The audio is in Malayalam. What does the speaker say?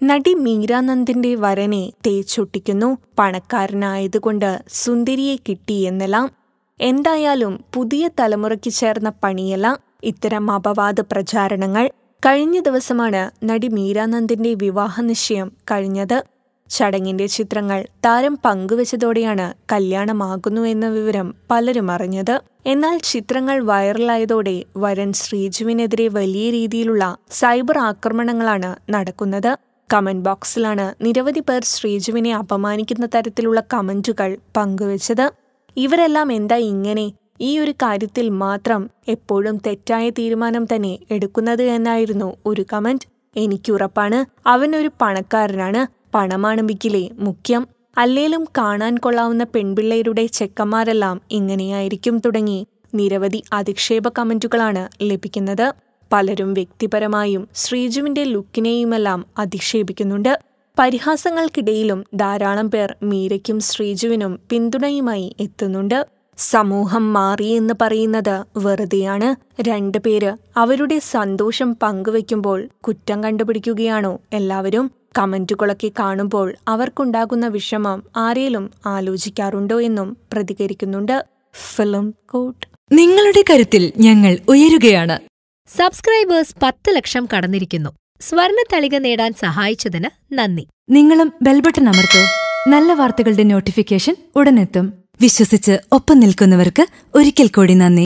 നടി മീരാനന്ദിന്റെ വരനെ തേച്ചൊട്ടിക്കുന്നു പണക്കാരനായതുകൊണ്ട് സുന്ദരിയെ കിട്ടി എന്നെല്ലാം എന്തായാലും പുതിയ തലമുറയ്ക്ക് ചേർന്ന പണിയല്ല ഇത്തരം അപവാദ പ്രചാരണങ്ങൾ കഴിഞ്ഞ ദിവസമാണ് നടി മീരാനന്ദിന്റെ വിവാഹ നിശ്ചയം കഴിഞ്ഞത് ചടങ്ങിന്റെ ചിത്രങ്ങൾ താരം പങ്കുവച്ചതോടെയാണ് കല്യാണമാകുന്നു എന്ന വിവരം പലരും അറിഞ്ഞത് എന്നാൽ ചിത്രങ്ങൾ വൈറലായതോടെ വരൻ ശ്രീജുവിനെതിരെ വലിയ രീതിയിലുള്ള സൈബർ ആക്രമണങ്ങളാണ് നടക്കുന്നത് കമന്റ് ബോക്സിലാണ് നിരവധി പേർ ശ്രീജുവിനെ അപമാനിക്കുന്ന തരത്തിലുള്ള കമന്റുകൾ പങ്കുവച്ചത് ഇവരെല്ലാം എന്താ ഇങ്ങനെ ഈ ഒരു കാര്യത്തിൽ മാത്രം എപ്പോഴും തെറ്റായ തീരുമാനം തന്നെ എടുക്കുന്നത് എന്നായിരുന്നു ഒരു കമന്റ് എനിക്കുറപ്പാണ് അവനൊരു പണക്കാരനാണ് പണമാണ് ബിക്കിലെ മുഖ്യം അല്ലേലും കാണാൻ കൊള്ളാവുന്ന പെൺപിള്ളേരുടെ ചെക്കന്മാരെല്ലാം ഇങ്ങനെയായിരിക്കും തുടങ്ങി നിരവധി അധിക്ഷേപ കമന്റുകളാണ് ലഭിക്കുന്നത് പലരും വ്യക്തിപരമായും ശ്രീജുവിന്റെ ലുക്കിനെയുമെല്ലാം അധിക്ഷേപിക്കുന്നുണ്ട് പരിഹാസങ്ങൾക്കിടയിലും ധാരാളം പേർ മീരയ്ക്കും ശ്രീജുവിനും പിന്തുണയുമായി എത്തുന്നുണ്ട് സമൂഹം മാറിയെന്ന് പറയുന്നത് വെറുതെയാണ് രണ്ടുപേര് അവരുടെ സന്തോഷം പങ്കുവെക്കുമ്പോൾ കുറ്റം കണ്ടുപിടിക്കുകയാണോ എല്ലാവരും കമന്റുകളൊക്കെ കാണുമ്പോൾ അവർക്കുണ്ടാകുന്ന വിഷമം ആരേലും ആലോചിക്കാറുണ്ടോ എന്നും പ്രതികരിക്കുന്നുണ്ട് ഫിലിം കോട്ട് നിങ്ങളുടെ കരുത്തിൽ ഞങ്ങൾ ഉയരുകയാണ് സബ്സ്ക്രൈബേഴ്സ് പത്ത് ലക്ഷം കടന്നിരിക്കുന്നു സ്വർണ തളിക നേടാൻ സഹായിച്ചതിന് നന്ദി നിങ്ങളും ബെൽബട്ടൺ അമർത്തോ നല്ല വാർത്തകളുടെ നോട്ടിഫിക്കേഷൻ ഉടനെത്തും വിശ്വസിച്ച് ഒപ്പം നിൽക്കുന്നവർക്ക് ഒരിക്കൽ കൂടി നന്ദി